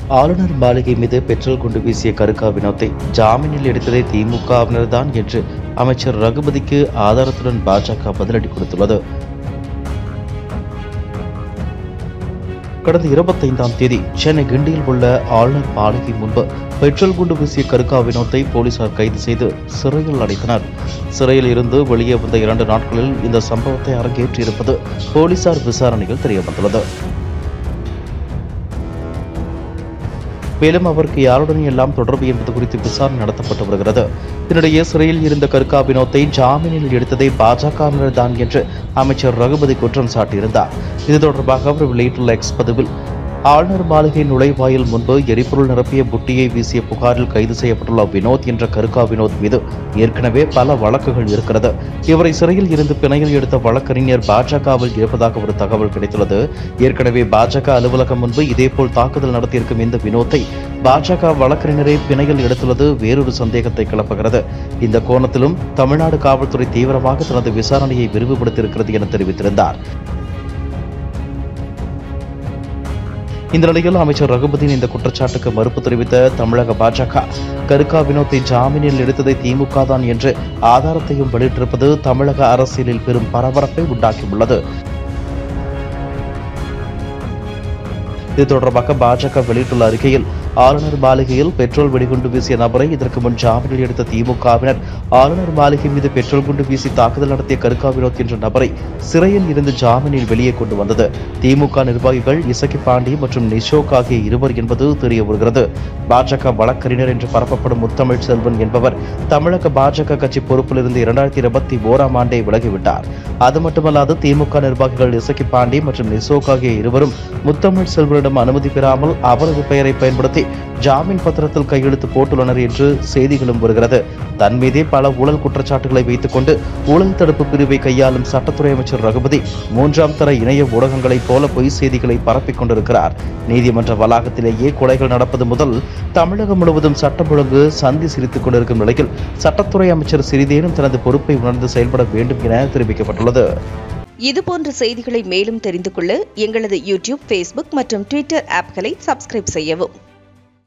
ஆளுநர் மாளிகை மீது பெட்ரோல் குண்டு வீசிய கருக்கா வினோத்தை ஜாமீனில் எடுத்ததே திமுகவினர்தான் என்று அமைச்சர் ரகுபதிக்கு ஆதாரத்துடன் பாஜக பதிலடி கொடுத்துள்ளது கடந்த இருபத்தைந்தாம் தேதி சென்னை கிண்டியில் உள்ள ஆளுநர் மாளிகை முன்பு பெட்ரோல் குண்டு வீசிய கருக்கா வினோத்தை போலீசார் கைது செய்து சிறையில் அடைத்தனர் சிறையில் இருந்து வெளியே வந்த இரண்டு நாட்களில் இந்த சம்பவத்தை அரங்கேற்றியிருப்பது போலீசார் விசாரணையில் தெரியவந்துள்ளது மேலும் அவருக்கு யாருடன் எல்லாம் தொடர்பு என்பது குறித்து விசாரணை நடத்தப்பட்டு வருகிறது இதனிடையே சிறையில் இருந்த கருக்கா வினோத்தை ஜாமீனில் எடுத்ததை பாஜகவினர் தான் என்று அமைச்சர் ரகுபதி குற்றம் சாட்டியிருந்தார் இது தொடர்பாக அவர் வெளியிட்டுள்ள எக்ஸ் பதிவில் ஆளுநர் மாளிகை நுழைவாயில் முன்பு எரிபொருள் நிரப்பிய புட்டியை வீசிய புகாரில் கைது செய்யப்பட்டுள்ள வினோத் என்ற கருக்கா வினோத் மீது ஏற்கனவே பல வழக்குகள் இருக்கிறது இவரை சிறையில் இருந்து பிணையில் எடுத்த வழக்கறிஞர் பாஜகவில் இருப்பதாக ஒரு தகவல் கிடைத்துள்ளது ஏற்கனவே பாஜக அலுவலகம் முன்பு இதேபோல் தாக்குதல் நடத்தியிருக்கும் இந்த வினோத்தை பாஜக வழக்கறிஞரை பிணையில் எடுத்துள்ளது வேறொரு சந்தேகத்தை கிளப்புகிறது இந்த கோணத்திலும் தமிழ்நாடு காவல்துறை தீவிரமாக தனது விசாரணையை விரிவுபடுத்தியிருக்கிறது என தெரிவித்திருந்தார் இந்த நிலையில் அமைச்சர் ரகுபதியின் இந்த குற்றச்சாட்டுக்கு மறுப்பு தெரிவித்த தமிழக பாஜக கருக்கா வினோத்தை ஜாமீனில் எடுத்ததை திமுக தான் என்று ஆதாரத்தையும் வெளியிட்டிருப்பது தமிழக அரசியலில் பெரும் பரபரப்பை உண்டாக்கியுள்ளது இது தொடர்பாக பாஜக வெளியிட்டுள்ள அறிக்கையில் ஆளுநர் மாளிகையில் பெட்ரோல் வெடிகுண்டு வீசிய நபரை இதற்கு முன் ஜாமீனில் எடுத்த திமுகவினர் ஆளுநர் மாளிகை மீது பெட்ரோல் குண்டு வீசி தாக்குதல் நடத்திய கருக்கா வினோத் என்ற நபரை சிறையில் இருந்து ஜாமீனில் வெளியே கொண்டு வந்தது திமுக நிர்வாகிகள் இசக்கி பாண்டி மற்றும் நிஷோக் ஆகிய இருவர் என்பது தெரிய வருகிறது பாஜக வழக்கறிஞர் என்று பரப்பப்படும் முத்தமிழ் செல்வன் என்பவர் தமிழக பாஜக கட்சி பொறுப்பில் இருந்து இரண்டாயிரத்தி இருபத்தி ஓராம் ஆண்டே விலகிவிட்டார் அது மட்டுமல்லாது திமுக நிர்வாகிகள் இசக்கி பாண்டி மற்றும் நிஷோக் ஆகிய இருவரும் முத்தமிழ் செல்வனிடம் அனுமதி பெறாமல் அவரது பெயரை பயன்படுத்தி ஜாமீன் பத்திரத்தில் கையெழுத்து போட்டுள்ளனர் என்று செய்திகளும் வருகிறது தன் மீதே பல ஊழல் குற்றச்சாட்டுகளை வைத்துக் கொண்டு ஊழல் தடுப்பு பிரிவை கையாளும் சட்டத்துறை அமைச்சர் ரகுபதி மூன்றாம் தர இணைய ஊடகங்களைப் போல பொய் செய்திகளை பரப்பிக் கொண்டிருக்கிறார் நீதிமன்ற வளாகத்திலேயே கொலைகள் நடப்பது முதல் தமிழகம் முழுவதும் சட்டம் ஒழுங்கு சந்தி சிரித்துக் கொண்டிருக்கும் நிலையில் சட்டத்துறை அமைச்சர் சிறிதேனும் தனது பொறுப்பை உணர்ந்து செயல்பட வேண்டும் என தெரிவிக்கப்பட்டுள்ளது இதுபோன்ற செய்திகளை மேலும் தெரிந்து கொள்ள எங்களது யூடியூப் ஃபேஸ்புக் மற்றும் ட்விட்டர் ஆப்களை சப்ஸ்கிரைப் செய்யவும்